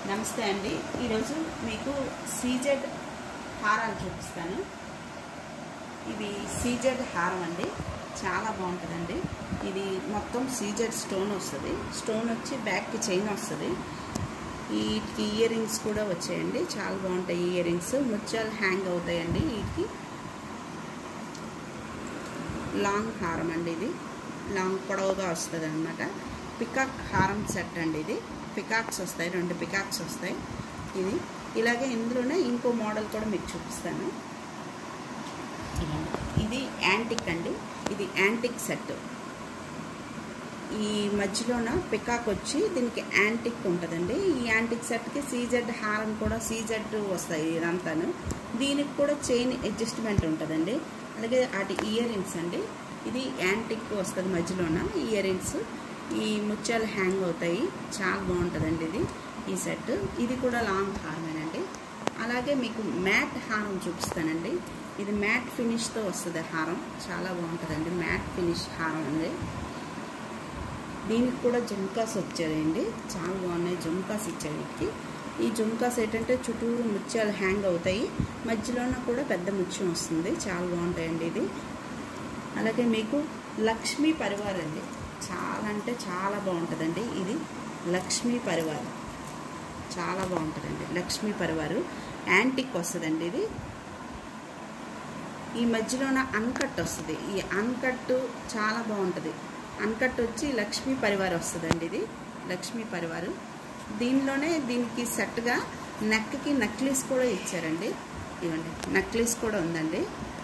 నమస్తే అండి ఈరోజు మీకు సీజెడ్ హారాలు చూపిస్తాను ఇది సీజెడ్ హారం అండి చాలా బాగుంటుందండి ఇది మొత్తం సీజెడ్ స్టోన్ వస్తుంది స్టోన్ వచ్చి బ్యాక్కి చైన్ వస్తుంది వీటికి ఇయర్ రింగ్స్ కూడా వచ్చాయండి చాలా బాగుంటాయి ఇయర్ రింగ్స్ ముత్యాలు హ్యాంగ్ అవుతాయండి వీటికి లాంగ్ హారం అండి ఇది లాంగ్ పొడవుగా వస్తుంది అనమాట పికాక్ హారం సెట్ అండి ఇది పికాక్స్ వస్తాయి రెండు పికాక్స్ వస్తాయి ఇది ఇలాగే ఇందులోనే ఇంకో మోడల్ కూడా మీకు చూపిస్తాను ఇది యాంటిక్ అండి ఇది యాంటిక్ సెట్ ఈ మధ్యలోన పికాక్ వచ్చి దీనికి యాంటిక్ ఉంటుందండి ఈ యాంటిక్ సెట్కి సీజెడ్ హారం కూడా సీజెడ్ వస్తాయి ఇదంతాను దీనికి కూడా చైన్ అడ్జస్ట్మెంట్ ఉంటుందండి అలాగే అటు ఇయర్ రింగ్స్ అండి ఇది యాంటిక్ వస్తుంది మధ్యలోన ఇయర్ రింగ్స్ ఈ ముత్యాలు హ్యాంగ్ అవుతాయి చాలా బాగుంటుందండి ఇది ఈ సెట్ ఇది కూడా లాంగ్ హారమేనండి అలాగే మీకు మ్యాట్ హారం చూపిస్తానండి ఇది మ్యాట్ ఫినిష్తో వస్తుంది హారం చాలా బాగుంటుందండి మ్యాట్ ఫినిష్ హారం అండి దీనికి కూడా జుమ్కాస్ వచ్చాయండి చాలా బాగున్నాయి జుమ్కాస్ ఇచ్చాయి వీటికి ఈ జుమ్కాస్ ఏంటంటే చుట్టూరు ముత్యాలు హ్యాంగ్ అవుతాయి మధ్యలోన కూడా పెద్ద ముత్యం వస్తుంది చాలా బాగుంటాయండి ఇది అలాగే మీకు లక్ష్మీ పరివార్ అండి చాలా అంటే చాలా బాగుంటుందండి ఇది లక్ష్మీ పరివార్ చాలా బాగుంటుందండి లక్ష్మీ పరివారు యాంటిక్ వస్తుందండి ఇది ఈ మధ్యలోన అన్కట్ వస్తుంది ఈ అన్కట్ చాలా బాగుంటుంది అన్కట్ వచ్చి లక్ష్మీ పరివార్ వస్తుందండి ఇది లక్ష్మీ పరివారు దీనిలోనే దీనికి సెట్గా నెక్కి నక్లీస్ కూడా ఇచ్చారండి ఇవ్వండి నక్లీస్ కూడా ఉందండి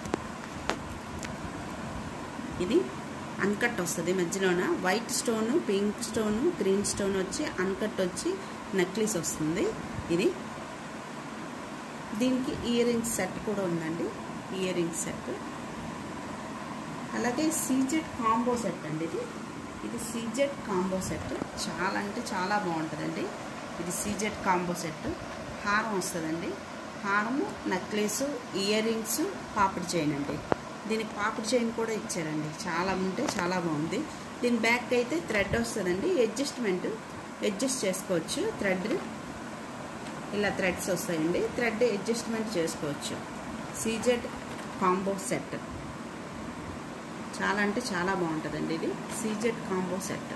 ఇది అన్కట్ వస్తుంది మధ్యలోన white stone pink stone green stone వచ్చి అన్కట్ వచ్చి నక్లీస్ వస్తుంది ఇది దీనికి ఇయర్ రింగ్స్ సెట్ కూడా ఉందండి ఇయర్ రింగ్స్ సెట్ అలాగే సీజెడ్ కాంబో సెట్ అండి ఇది ఇది సీజెడ్ కాంబో సెట్ చాలా అంటే చాలా బాగుంటుందండి ఇది సీజెడ్ కాంబో సెట్ హారం వస్తుందండి హారము నెక్లెస్ ఇయర్ రింగ్స్ పాపిడి చైన్ అండి దీనికి పాపిడి చైన్ కూడా ఇచ్చారండి చాలా ఉంటే చాలా బాగుంది దీని బ్యాక్ అయితే థ్రెడ్ వస్తుందండి అడ్జస్ట్మెంట్ అడ్జస్ట్ చేసుకోవచ్చు థ్రెడ్ ఇలా థ్రెడ్స్ వస్తాయండి థ్రెడ్ అడ్జస్ట్మెంట్ చేసుకోవచ్చు సీజెడ్ కాంబో సెట్ చాలా అంటే చాలా బాగుంటుందండి ఇది సీజెడ్ కాంబో సెట్